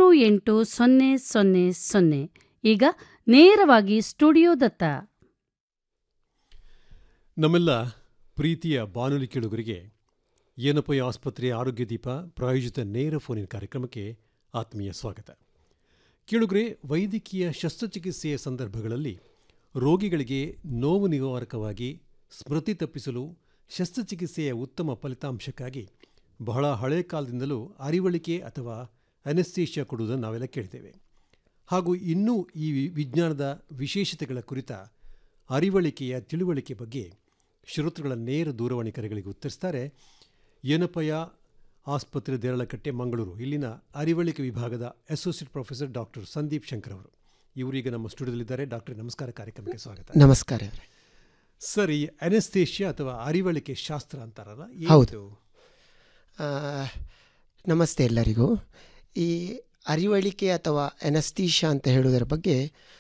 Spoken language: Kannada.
ಎಂಟು ಸೊನ್ನೆ ಸೊನ್ನೆ ಸೊನ್ನೆ ಈಗ ನೇರವಾಗಿ ಸ್ಟುಡಿಯೋದತ್ತ ನಮ್ಮೆಲ್ಲ ಪ್ರೀತಿಯ ಬಾನುಲಿ ಕೇಳುಗರಿಗೆ ಏನಪ್ಪಯ್ಯ ಆಸ್ಪತ್ರೆಯ ಆರೋಗ್ಯ ದೀಪ ಪ್ರಾಯೋಜಿತ ನೇರ ಫೋನಿನ ಕಾರ್ಯಕ್ರಮಕ್ಕೆ ಆತ್ಮೀಯ ಸ್ವಾಗತ ಕೇಳುಗರೆ ವೈದ್ಯಕೀಯ ಶಸ್ತ್ರಚಿಕಿತ್ಸೆಯ ಸಂದರ್ಭಗಳಲ್ಲಿ ರೋಗಿಗಳಿಗೆ ನೋವು ನಿವಾರಕವಾಗಿ ಸ್ಮೃತಿ ತಪ್ಪಿಸಲು ಶಸ್ತ್ರಚಿಕಿತ್ಸೆಯ ಉತ್ತಮ ಫಲಿತಾಂಶಕ್ಕಾಗಿ ಬಹಳ ಹಳೆ ಕಾಲದಿಂದಲೂ ಅರಿವಳಿಕೆ ಅಥವಾ ಅನೆಸ್ಥೇಷಿಯಾ ಕೊಡುವುದನ್ನು ನಾವೆಲ್ಲ ಕೇಳ್ತೇವೆ ಹಾಗೂ ಇನ್ನೂ ಈ ವಿ- ವಿಜ್ಞಾನದ ವಿಶೇಷತೆಗಳ ಕುರಿತ ಅರಿವಳಿಕೆಯ ತಿಳುವಳಿಕೆ ಬಗ್ಗೆ ಶ್ರೋತೃಗಳ ನೇರ ದೂರವಾಣಿ ಕರೆಗಳಿಗೆ ಉತ್ತರಿಸ್ತಾರೆ ಏನಪ್ಪಯ್ಯ ಆಸ್ಪತ್ರೆ ದೇರಳಕಟ್ಟೆ ಮಂಗಳೂರು ಇಲ್ಲಿನ ಅರಿವಳಿಕೆ ವಿಭಾಗದ associate professor doctor Sandeep Shankar ಅವರು ಇವರೀಗ ನಮ್ಮ ಸ್ಟುಡಿಯೋದಲ್ಲಿದ್ದಾರೆ ಡಾಕ್ಟರ್ ನಮಸ್ಕಾರ ಕಾರ್ಯಕ್ರಮಕ್ಕೆ ಸ್ವಾಗತ ನಮಸ್ಕಾರ ಅವರೇ ಸರ್ ಈ ಅನೆಸ್ಥೇಷಿಯಾ ಅಥವಾ ಅರಿವಳಿಕೆ ಶಾಸ್ತ್ರ ಅಂತಾರಲ್ಲ ಹೌದು. ಏನಿದು? ಆ, ನಮಸ್ತೆ ಎಲ್ಲರಿಗೂ ಈ ಅರಿವಳಿಕೆ ಅಥವಾ ಎನಸ್ತೀಶಾ ಅಂತ ಹೇಳುವುದರ ಬಗ್ಗೆ